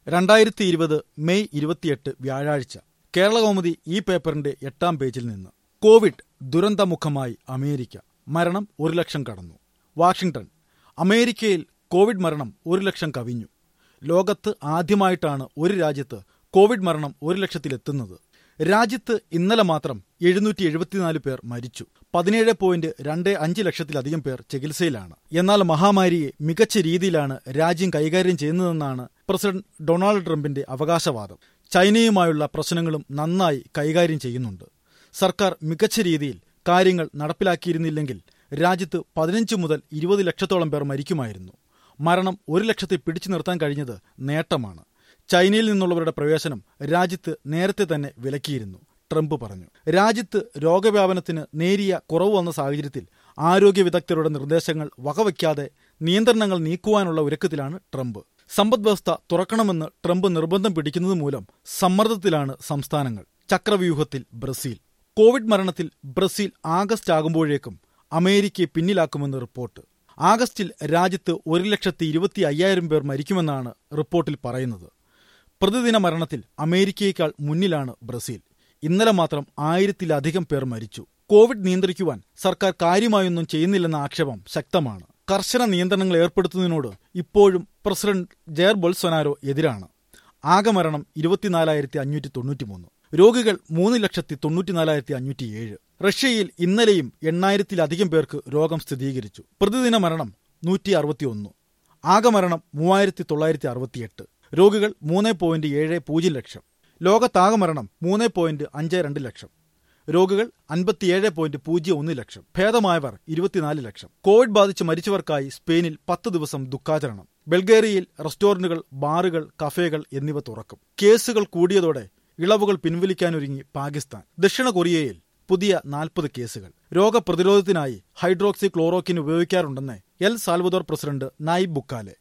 രണ്ടായിരത്തി ഇരുപത് മെയ് ഇരുപത്തിയെട്ട് വ്യാഴാഴ്ച കേരളകൗമുദി ഈ പേപ്പറിന്റെ എട്ടാം പേജിൽ നിന്ന് കോവിഡ് ദുരന്തമുഖമായി അമേരിക്ക മരണം ഒരു ലക്ഷം കടന്നു വാഷിംഗ്ടൺ അമേരിക്കയിൽ കോവിഡ് മരണം ഒരു ലക്ഷം കവിഞ്ഞു ലോകത്ത് ആദ്യമായിട്ടാണ് ഒരു രാജ്യത്ത് കോവിഡ് മരണം ഒരു ലക്ഷത്തിലെത്തുന്നത് രാജ്യത്ത് ഇന്നലെ മാത്രം എഴുന്നൂറ്റി എഴുപത്തിനാല് പേർ മരിച്ചു പതിനേഴ് പോയിന്റ് രണ്ട് അഞ്ച് ലക്ഷത്തിലധികം പേർ ചികിത്സയിലാണ് എന്നാൽ മഹാമാരിയെ മികച്ച രീതിയിലാണ് രാജ്യം കൈകാര്യം ചെയ്യുന്നതെന്നാണ് പ്രസിഡന്റ് ഡൊണാൾഡ് ട്രംപിന്റെ അവകാശവാദം ചൈനയുമായുള്ള പ്രശ്നങ്ങളും നന്നായി കൈകാര്യം ചെയ്യുന്നുണ്ട് സർക്കാർ മികച്ച രീതിയിൽ കാര്യങ്ങൾ നടപ്പിലാക്കിയിരുന്നില്ലെങ്കിൽ രാജ്യത്ത് പതിനഞ്ച് മുതൽ ഇരുപത് ലക്ഷത്തോളം പേർ മരിക്കുമായിരുന്നു മരണം ഒരു ലക്ഷത്തെ പിടിച്ചു നിർത്താൻ കഴിഞ്ഞത് നേട്ടമാണ് ചൈനയിൽ നിന്നുള്ളവരുടെ പ്രവേശനം രാജ്യത്ത് നേരത്തെ തന്നെ വിലക്കിയിരുന്നു ട്രംപ് പറഞ്ഞു രാജ്യത്ത് രോഗവ്യാപനത്തിന് നേരിയ കുറവ് വന്ന സാഹചര്യത്തിൽ ആരോഗ്യ വിദഗ്ധരുടെ നിർദ്ദേശങ്ങൾ വകവയ്ക്കാതെ നിയന്ത്രണങ്ങൾ നീക്കുവാനുള്ള ഒരുക്കത്തിലാണ് ട്രംപ് സമ്പദ് വ്യവസ്ഥ തുറക്കണമെന്ന് ട്രംപ് നിർബന്ധം പിടിക്കുന്നത് മൂലം സമ്മർദ്ദത്തിലാണ് സംസ്ഥാനങ്ങൾ ചക്രവ്യൂഹത്തിൽ ബ്രസീൽ കോവിഡ് മരണത്തിൽ ബ്രസീൽ ആഗസ്റ്റ് ആകുമ്പോഴേക്കും അമേരിക്കയെ പിന്നിലാക്കുമെന്ന് റിപ്പോർട്ട് ആഗസ്റ്റിൽ രാജ്യത്ത് ഒരു ലക്ഷത്തി ഇരുപത്തി അയ്യായിരം പേർ മരിക്കുമെന്നാണ് റിപ്പോർട്ടിൽ പറയുന്നത് പ്രതിദിന മരണത്തിൽ അമേരിക്കയേക്കാൾ മുന്നിലാണ് ബ്രസീൽ ഇന്നലെ മാത്രം ആയിരത്തിലധികം പേർ മരിച്ചു കോവിഡ് നിയന്ത്രിക്കുവാൻ സർക്കാർ കാര്യമായൊന്നും ചെയ്യുന്നില്ലെന്ന ആക്ഷേപം ശക്തമാണ് കർശന നിയന്ത്രണങ്ങൾ ഏർപ്പെടുത്തുന്നതിനോട് ഇപ്പോഴും പ്രസിഡന്റ് ജയർ ബൊൾസൊനാരോ എതിരാണ് ആകെ മരണം ഇരുപത്തിനാലായിരത്തി അഞ്ഞൂറ്റി തൊണ്ണൂറ്റിമൂന്ന് രോഗികൾ മൂന്ന് ലക്ഷത്തി തൊണ്ണൂറ്റിനാലായിരത്തി അഞ്ഞൂറ്റിയേഴ് റഷ്യയിൽ ഇന്നലെയും എണ്ണായിരത്തിലധികം പേർക്ക് രോഗം സ്ഥിരീകരിച്ചു പ്രതിദിന മരണം നൂറ്റി അറുപത്തിയൊന്ന് ആകെ മരണം മൂവായിരത്തി തൊള്ളായിരത്തി അറുപത്തിയെട്ട് രോഗികൾ മൂന്ന് പോയിന്റ് ഏഴ് പൂജ്യം ലക്ഷം ലോകത്താകെ മരണം മൂന്ന് പോയിന്റ് അഞ്ച് രണ്ട് ലക്ഷം രോഗികൾ അൻപത്തിയേഴ് പോയിന്റ് പൂജ്യം ഒന്ന് ലക്ഷം ഭേദമായവർ ഇരുപത്തിനാല് ലക്ഷം കോവിഡ് ബാധിച്ച് മരിച്ചവർക്കായി സ്പെയിനിൽ പത്ത് ദിവസം ദുഃഖാചരണം ബൾഗേറിയയിൽ റെസ്റ്റോറന്റുകൾ ബാറുകൾ കഫേകൾ എന്നിവ തുറക്കും കേസുകൾ കൂടിയതോടെ ഇളവുകൾ പിൻവലിക്കാനൊരുങ്ങി പാകിസ്ഥാൻ ദക്ഷിണ കൊറിയയിൽ പുതിയ നാൽപ്പത് കേസുകൾ രോഗപ്രതിരോധത്തിനായി ഹൈഡ്രോക്സി ക്ലോറോക്കിൻ ഉപയോഗിക്കാറുണ്ടെന്ന് എൽ സാൽവദോർ പ്രസിഡന്റ് നായിബ് ബുക്കാലെ